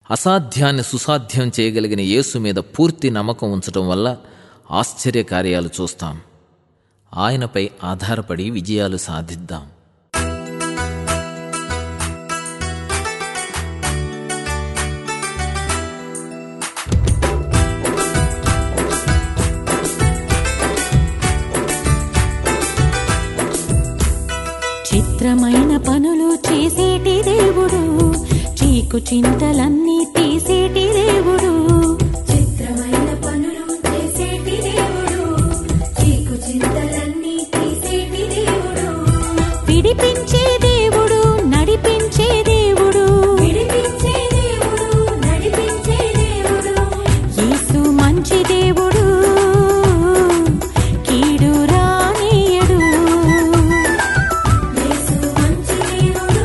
అసాధ్యాన్ని సుసాధ్యం చేయగలిగిన యేసు మీద పూర్తి నమ్మకం ఉంచటం వల్ల ఆశ్చర్య కార్యాలు చూస్తాం ఆయనపై ఆధారపడి విజయాలు సాధిద్దాం చిత్రమైన పనులు చేసేటి దేవుడు చీకు చింతలన్నీ తీసేటి దేవుడు చిత్రమైన పనులు చేసేటి దేవుడు చీకు చింతలన్నీ తీసేటి దేవుడు విడిపించే దేవుడు నడిపించే దేవుడు విడిపించే దేవుడు నడిపించే దేవుడు యేసు మంచి దేవుడు కీడు రానియడు యేసు మంచి దేవుడు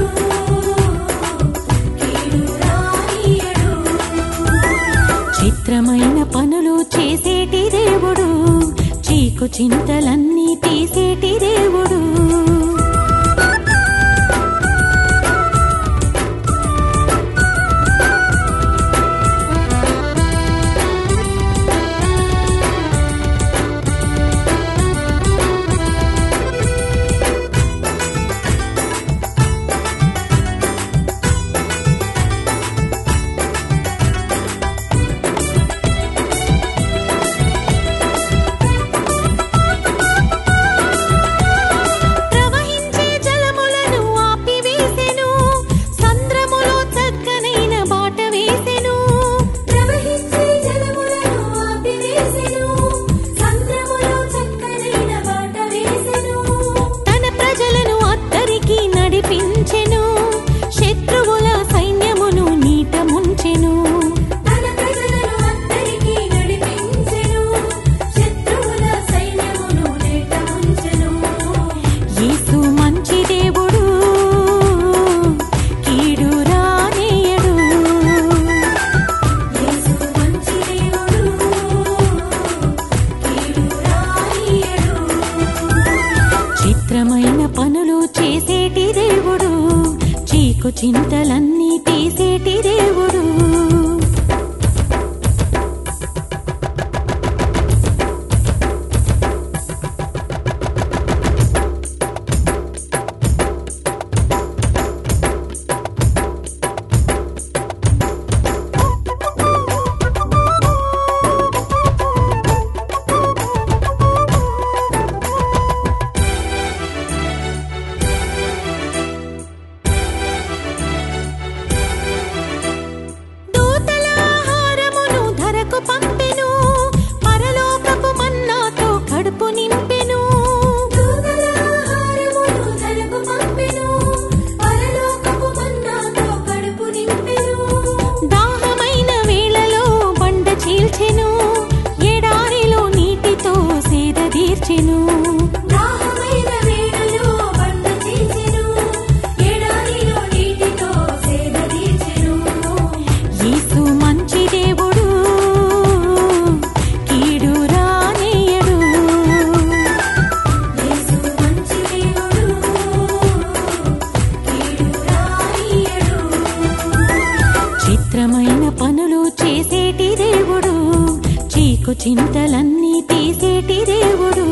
కీడు రానియడు చిత్రమైన పనులు చేసేటి దేవుడు చీకు చింతలన్నీ తీసేటి దేవుడు ప్రవహించే జలములను ఆపివేసెను సంద్రములో చక్కనైన బాట వేసెను ప్రవహించే జలములను ఆపివేసెను సంద్రములో చక్కనైన బాట వేసెను తన ప్రజలను అద్దరికి నడిపించెను శత్రువుల సైన్యమును నీట ముంచెను తన ప్రజలను అందరికీ నడిపించెను శత్రువుల సైన్యమును నేట ముంచెను యేసు మంచి దేవుడు కీడు రానియడు యేసు మంచి దేవుడు కీడు రానియడు చిత్రమైన పనులు చేసేటి దేవుడు చీకు చింతలన్నీ తీసేటి దేవుడు దూతల ఆహారమును ధరకు పంపెను పరలోకపు మన్నాతో కడుపు నింపెను దూతల ఆహారమును ధరకు పంపెను పరలోకపు మన్నాతో కడుపు నింపెను దాహమైన వేళలో బండ చీల్చెను ఎడారిలో నీటితో సేద తీర్చెను దాహమైన వేళలో బండ చేసెను ఎడారిలో నీటితో సేద తీర్చెను యేసు మంచి దేవుడు కీడు రానియడు యేసు మంచి దేవుడు కీడు రానియడు చిత్రమైన పనులు చేసేటి దేవుడు చీకు చింతలన్నీ తీసేటి దేవుడు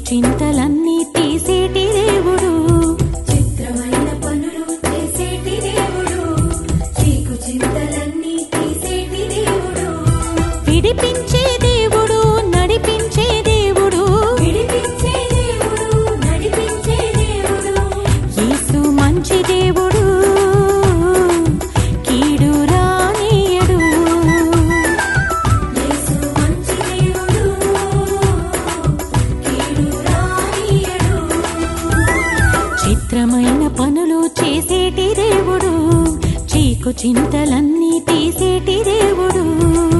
చింతలన్నీ తీసేటి దేవుడు చిత్రమైన పనులు చేసేటి దేవుడు చీకు చింతలన్నీ తీసేటి దేవుడు విడిపించే దేవుడు నడిపించే దేవుడు విడిపించే దేవుడు నడిపించే దేవుడు యేసు మంచి దేవుడు కీడు రానియడు యేసు మంచి దేవుడు కీడు రానియడు చిత్రమైన పనులు చేసేటి దేవుడు చీకు చింతలన్నీ తీసేటి దేవుడు